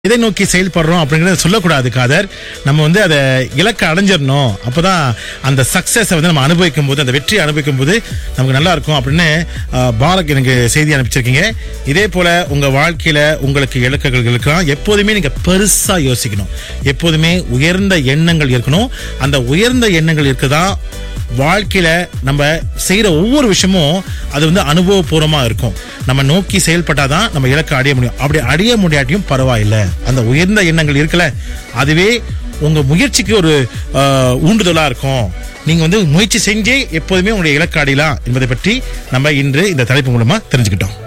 எதை நோக்கி செயல்படுறோம் அப்படிங்கறத சொல்லக்கூடாது காதர் நம்ம வந்து அதை இலக்கை அடைஞ்சிடணும் அப்பதான் அந்த சக்சஸை வந்து நம்ம அனுபவிக்கும் போது அந்த வெற்றியை அனுபவிக்கும் போது நமக்கு நல்லா இருக்கும் அப்படின்னு ஆஹ், பாலக் எனக்கு செய்தி அனுப்பிச்சிருக்கீங்க இதே போல உங்க வாழ்க்கையில உங்களுக்கு இலக்குகள் இருக்கலாம் எப்போதுமே நீங்க பெருசா யோசிக்கணும் எப்போதுமே உயர்ந்த எண்ணங்கள் இருக்கணும் அந்த உயர்ந்த எண்ணங்கள் இருக்குதான் வாழ்க்கையில நம்ம செய்யற ஒவ்வொரு விஷயமும் அது வந்து அனுபவபூர்வமா இருக்கும் நம்ம நோக்கி செயல்பட்டாதான் நம்ம இலக்கை அடைய முடியும் அப்படி அடைய முடியாட்டியும் பரவாயில்ல அந்த உயர்ந்த எண்ணங்கள் இருக்குல்ல அதுவே உங்க முயற்சிக்கு ஒரு ஆஹ், ஊண்டுதலா இருக்கும் நீங்க வந்து முயற்சி செஞ்சே எப்போதுமே உங்களுடைய இலக்கு அடையலாம் என்பதை பற்றி நம்ம இன்று இந்த தலைப்பு மூலமா தெரிஞ்சுக்கிட்டோம்